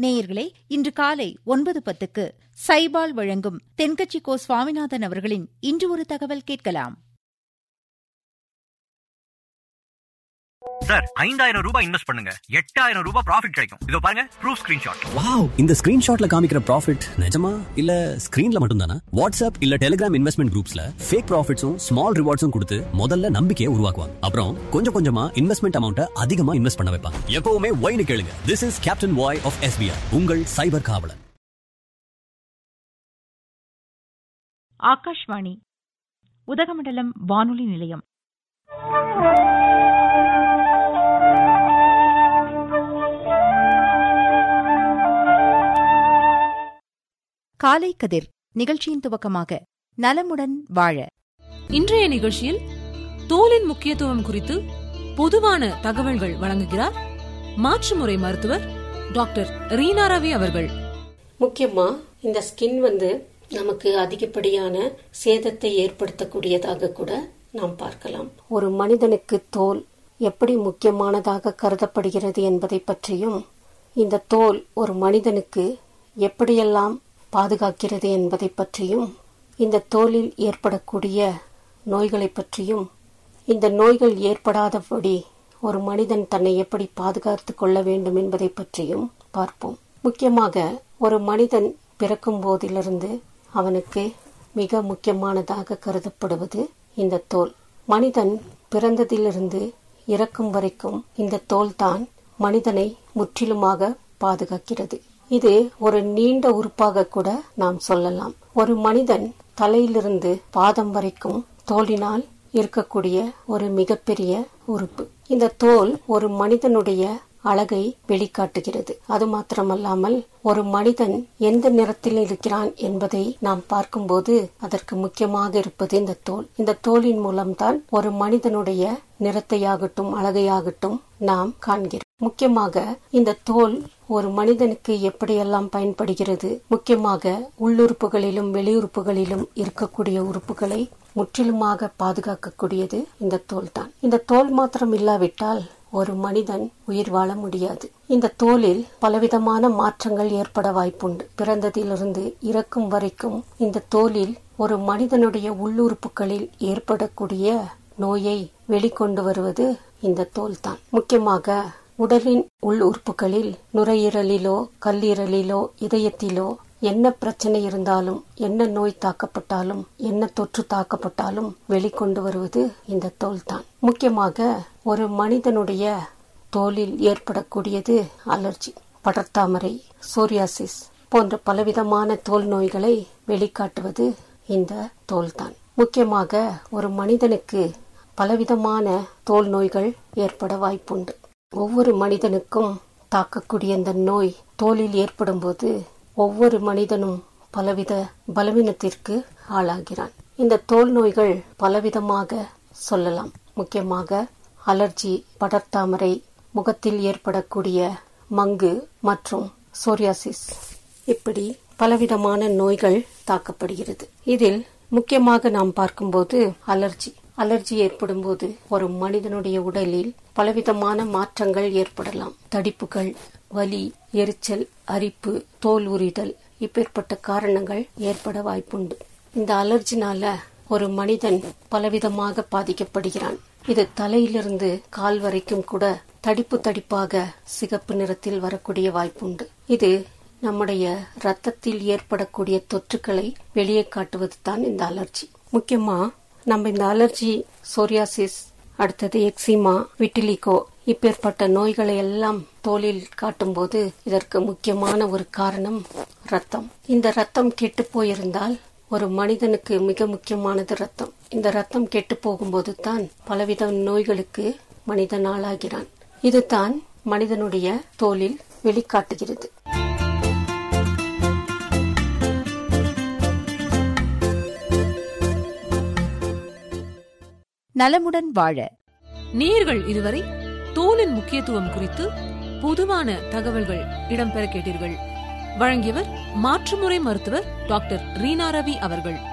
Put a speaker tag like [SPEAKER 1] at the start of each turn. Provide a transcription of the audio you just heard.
[SPEAKER 1] நேயர்களே இன்று காலை ஒன்பது பத்துக்கு சைபால் வழங்கும் தென்கட்சி கோ சுவாமிநாதன் அவர்களின் இன்று ஒரு தகவல் கேட்கலாம்
[SPEAKER 2] சார் ஐந்தாயிரம் ரூபாய் இன்வெஸ்ட் பண்ணுங்க எட்டாயிரம் ரூபாய் ப்ராஃபிட் கிடைக்கும் இதோ பாருங்க ப்ரூஃப் ஸ்கிரீன்ஷாட்
[SPEAKER 3] வாவ் இந்த ஸ்கிரீன்ஷாட்ல காமிக்கிற ப்ராஃபிட் நிஜமா இல்ல ஸ்கிரீன்ல மட்டும் தானா வாட்ஸ்அப் இல்ல டெலிகிராம் இன்வெஸ்ட்மெண்ட் குரூப்ஸ்ல ஃபேக் ப்ராஃபிட்ஸும் ஸ்மால் ரிவார்ட்ஸும் கொடுத்து முதல்ல நம்பிக்கையை உருவாக்குவாங்க அப்புறம் கொஞ்சம் கொஞ்சமா இன்வெஸ்ட்மெண்ட் அமௌண்ட்டை அதிகமா இன்வெஸ்ட் பண்ண வைப்பாங்க எப்பவுமே ஒய்னு கேளுங்க this is captain Y of SBI உங்கள் சைபர் காவலன்
[SPEAKER 1] ஆகாஷ்வாணி உதகமண்டலம் வானொலி நிலையம் காலை கதிர் நிகழ்ச்சியின் துவக்கமாக நலமுடன் வாழ
[SPEAKER 4] இன்றைய நிகழ்ச்சியில் தோலின் முக்கியத்துவம் குறித்து பொதுவான தகவல்கள் வழங்குகிறார் மாற்றுமுறை மருத்துவர் டாக்டர் ரீனா ரவி அவர்கள்
[SPEAKER 5] முக்கியமா இந்த ஸ்கின் வந்து நமக்கு அதிகப்படியான சேதத்தை ஏற்படுத்தக்கூடியதாக கூட நாம் பார்க்கலாம் ஒரு மனிதனுக்கு தோல் எப்படி முக்கியமானதாக கருதப்படுகிறது என்பதை பற்றியும் இந்த தோல் ஒரு மனிதனுக்கு எப்படியெல்லாம் பாதுகாக்கிறது என்பதை பற்றியும் இந்த தோலில் ஏற்படக்கூடிய நோய்களை பற்றியும் இந்த நோய்கள் ஏற்படாதபடி ஒரு மனிதன் தன்னை எப்படி பாதுகாத்துக் கொள்ள வேண்டும் என்பதை பற்றியும் பார்ப்போம் முக்கியமாக ஒரு மனிதன் பிறக்கும் போதிலிருந்து அவனுக்கு மிக முக்கியமானதாக கருதப்படுவது இந்த தோல் மனிதன் பிறந்ததிலிருந்து இறக்கும் வரைக்கும் இந்த தோல்தான் மனிதனை முற்றிலுமாக பாதுகாக்கிறது இது ஒரு நீண்ட உறுப்பாக கூட நாம் சொல்லலாம் ஒரு மனிதன் தலையிலிருந்து பாதம் வரைக்கும் தோலினால் இருக்கக்கூடிய ஒரு மிகப்பெரிய உறுப்பு இந்த தோல் ஒரு மனிதனுடைய அழகை வெளிக்காட்டுகிறது அது மாத்திரமல்லாமல் ஒரு மனிதன் எந்த நிறத்தில் இருக்கிறான் என்பதை நாம் பார்க்கும்போது அதற்கு முக்கியமாக இருப்பது இந்த தோல் இந்த தோலின் மூலம்தான் ஒரு மனிதனுடைய நிறத்தையாகட்டும் அழகையாகட்டும் நாம் காண்கிறோம் முக்கியமாக இந்த தோல் ஒரு மனிதனுக்கு எப்படியெல்லாம் பயன்படுகிறது முக்கியமாக உள்ளுறுப்புகளிலும் வெளியுறுப்புகளிலும் இருக்கக்கூடிய உறுப்புகளை முற்றிலுமாக பாதுகாக்கக்கூடியது இந்த தோல் தான் இந்த தோல் மாத்திரம் இல்லாவிட்டால் ஒரு மனிதன் உயிர் வாழ முடியாது இந்த தோலில் பலவிதமான மாற்றங்கள் ஏற்பட வாய்ப்புண்டு பிறந்ததிலிருந்து இறக்கும் வரைக்கும் இந்த தோலில் ஒரு மனிதனுடைய உள்ளுறுப்புகளில் ஏற்படக்கூடிய நோயை வெளிக்கொண்டு வருவது இந்த தோல் தான் முக்கியமாக உடலின் உள் உறுப்புகளில் நுரையீரலிலோ கல்லீரலிலோ இதயத்திலோ என்ன பிரச்சனை இருந்தாலும் என்ன நோய் தாக்கப்பட்டாலும் என்ன தொற்று தாக்கப்பட்டாலும் வெளிக்கொண்டு வருவது இந்த தோல் தான் முக்கியமாக ஒரு மனிதனுடைய தோலில் ஏற்படக்கூடியது அலர்ஜி படர்தாமரை சோரியாசிஸ் போன்ற பலவிதமான தோல் நோய்களை வெளிக்காட்டுவது இந்த தோல் தான் முக்கியமாக ஒரு மனிதனுக்கு பலவிதமான தோல் நோய்கள் ஏற்பட வாய்ப்புண்டு ஒவ்வொரு மனிதனுக்கும் தாக்கக்கூடிய இந்த நோய் தோலில் ஏற்படும் போது ஒவ்வொரு மனிதனும் பலவித பலவீனத்திற்கு ஆளாகிறான் இந்த தோல் நோய்கள் பலவிதமாக சொல்லலாம் முக்கியமாக அலர்ஜி படர்தாமரை முகத்தில் ஏற்படக்கூடிய மங்கு மற்றும் சோரியாசிஸ் இப்படி பலவிதமான நோய்கள் தாக்கப்படுகிறது இதில் முக்கியமாக நாம் பார்க்கும்போது அலர்ஜி அலர்ஜி ஏற்படும் போது ஒரு மனிதனுடைய உடலில் பலவிதமான மாற்றங்கள் ஏற்படலாம் தடிப்புகள் வலி எரிச்சல் அரிப்பு தோல் உரிதல் இப்பேற்பட்ட காரணங்கள் ஏற்பட வாய்ப்புண்டு இந்த அலர்ஜினால ஒரு மனிதன் பலவிதமாக பாதிக்கப்படுகிறான் இது தலையிலிருந்து கால் வரைக்கும் கூட தடிப்பு தடிப்பாக சிகப்பு நிறத்தில் வரக்கூடிய வாய்ப்புண்டு இது நம்முடைய ரத்தத்தில் ஏற்படக்கூடிய தொற்றுக்களை வெளியே காட்டுவது தான் இந்த அலர்ஜி முக்கியமா நம்ம இந்த அலர்ஜி சோரியாசிஸ் அடுத்தது எக்ஸிமா விட்டிலிகோ இப்பேற்பட்ட நோய்களை எல்லாம் தோலில் காட்டும்போது இதற்கு முக்கியமான ஒரு காரணம் ரத்தம் இந்த ரத்தம் கெட்டு போயிருந்தால் ஒரு மனிதனுக்கு மிக முக்கியமானது ரத்தம் இந்த ரத்தம் கெட்டு போகும்போது தான் பலவித நோய்களுக்கு மனிதன் ஆளாகிறான் இதுதான் மனிதனுடைய தோலில் வெளிக்காட்டுகிறது
[SPEAKER 1] நலமுடன் வாழ
[SPEAKER 4] நேர்கள் இதுவரை தோலின் முக்கியத்துவம் குறித்து பொதுவான தகவல்கள் இடம்பெற கேட்டீர்கள் வழங்கியவர் மாற்றுமுறை மருத்துவர் டாக்டர் ரீனா ரவி அவர்கள்